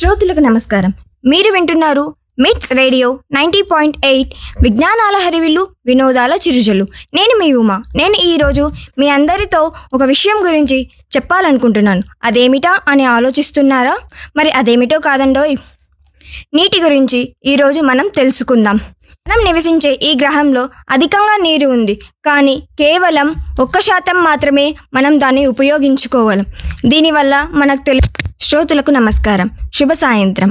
శ్రోతలకు నమస్కారం మీరు వింటున్నారు MITS radio ninety point eight విజ్ఞానాల హరివిల్లు వినోదాల చిరుజలు నేను మీ ఉమా నేను ఈరోజు మీ అందరితో ఒక విషయం గురించి చెప్పాలనుకుంటున్నాను అదేమిటా అని ఆలోచిస్తున్నారా మరి అదేమిటో కాదండోయ్ నీటి గురించి ఈరోజు మనం తెలుసుకుందాం మనం నివసించే ఈ గ్రహంలో అధికంగా నీరు ఉంది కానీ కేవలం ఒక్క శాతం మాత్రమే మనం దాన్ని ఉపయోగించుకోగలం దీనివల్ల మనకు తెలు శ్రోతులకు నమస్కారం శుభ సాయంత్రం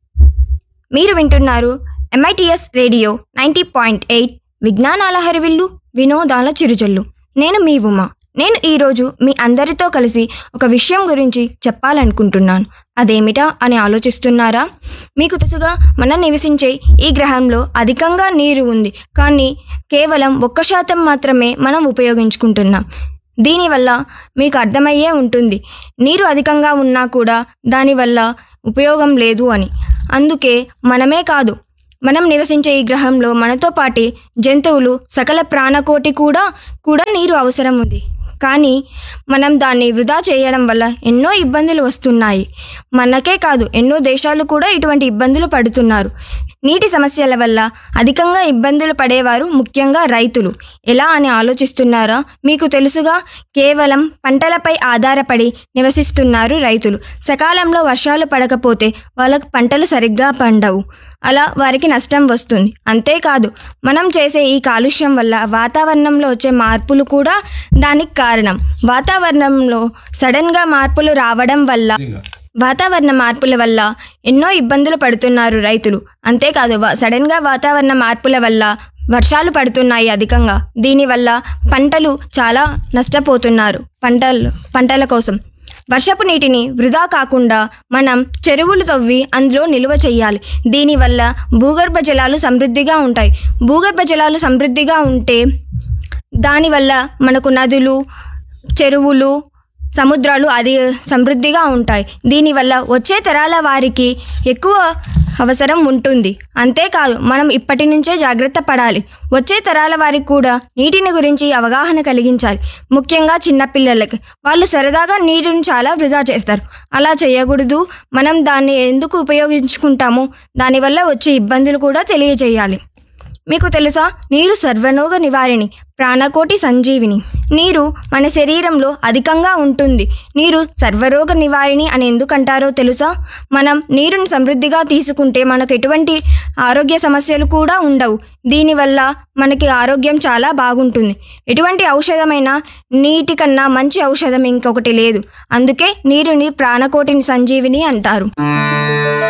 మీరు వింటున్నారు MITS radio ninety point eight విజ్ఞానాల హరివిల్లు వినోదాల చిరుజల్లు నేను మీ ఉమా నేను ఈరోజు మీ అందరితో కలిసి ఒక విషయం గురించి చెప్పాలనుకుంటున్నాను అదేమిటా అని ఆలోచిస్తున్నారా మీకు తెలుసుగా మనం నివసించే ఈ గ్రహంలో అధికంగా నీరు ఉంది కానీ కేవలం ఒక్క శాతం మాత్రమే మనం ఉపయోగించుకుంటున్నాం దీనివల్ల మీకు అర్థమయ్యే ఉంటుంది నీరు అధికంగా ఉన్నా కూడా దానివల్ల ఉపయోగం లేదు అని అందుకే మనమే కాదు మనం నివసించే ఈ గ్రహంలో మనతో పాటి జంతువులు సకల ప్రాణకోటి కూడా కూడా నీరు అవసరం ఉంది కానీ మనం దాన్ని వృధా చేయడం వల్ల ఎన్నో ఇబ్బందులు వస్తున్నాయి మనకే కాదు ఎన్నో దేశాలు కూడా ఇటువంటి ఇబ్బందులు పడుతున్నారు నీటి సమస్యల వల్ల అధికంగా ఇబ్బందులు పడేవారు ముఖ్యంగా రైతులు ఎలా అని ఆలోచిస్తున్నారా మీకు తెలుసుగా కేవలం పంటలపై ఆధారపడి నివసిస్తున్నారు రైతులు సకాలంలో వర్షాలు పడకపోతే వాళ్ళకు పంటలు సరిగ్గా పండవు అలా వారికి నష్టం వస్తుంది అంతేకాదు మనం చేసే ఈ కాలుష్యం వల్ల వాతావరణంలో వచ్చే మార్పులు కూడా దానికి కారణం వాతావరణంలో సడన్గా మార్పులు రావడం వల్ల వాతావరణ మార్పుల వల్ల ఎన్నో ఇబ్బందులు పడుతున్నారు రైతులు అంతేకాదు వా- సడన్గా వాతావరణ మార్పుల వల్ల వర్షాలు పడుతున్నాయి అధికంగా దీనివల్ల పంటలు చాలా నష్టపోతున్నారు పంటలు పంటల కోసం వర్షపు నీటిని వృధా కాకుండా మనం చెరువులు తవ్వి అందులో నిల్వ చేయాలి దీనివల్ల భూగర్భ జలాలు సమృద్ధిగా ఉంటాయి భూగర్భ జలాలు సమృద్ధిగా ఉంటే దానివల్ల మనకు నదులు చెరువులు సముద్రాలు అది సమృద్ధిగా ఉంటాయి దీనివల్ల వచ్చే తరాల వారికి ఎక్కువ అవసరం ఉంటుంది అంతేకాదు మనం ఇప్పటి నుంచే జాగ్రత్త పడాలి వచ్చే తరాల వారికి కూడా నీటిని గురించి అవగాహన కలిగించాలి ముఖ్యంగా చిన్నపిల్లలకి వాళ్ళు సరదాగా నీటిని చాలా వృధా చేస్తారు అలా చేయకూడదు మనం దాన్ని ఎందుకు ఉపయోగించుకుంటామో దానివల్ల వచ్చే ఇబ్బందులు కూడా తెలియజేయాలి మీకు తెలుసా నీరు సర్వరోగ నివారిణి ప్రాణకోటి సంజీవిని నీరు మన శరీరంలో అధికంగా ఉంటుంది నీరు సర్వరోగ నివారిణి అని ఎందుకంటారో తెలుసా మనం నీరుని సమృద్ధిగా తీసుకుంటే మనకు ఎటువంటి ఆరోగ్య సమస్యలు కూడా ఉండవు దీనివల్ల మనకి ఆరోగ్యం చాలా బాగుంటుంది ఎటువంటి ఔషధమైనా నీటి కన్నా మంచి ఔషధం ఇంకొకటి లేదు అందుకే నీరుని ప్రాణకోటిని సంజీవిని అంటారు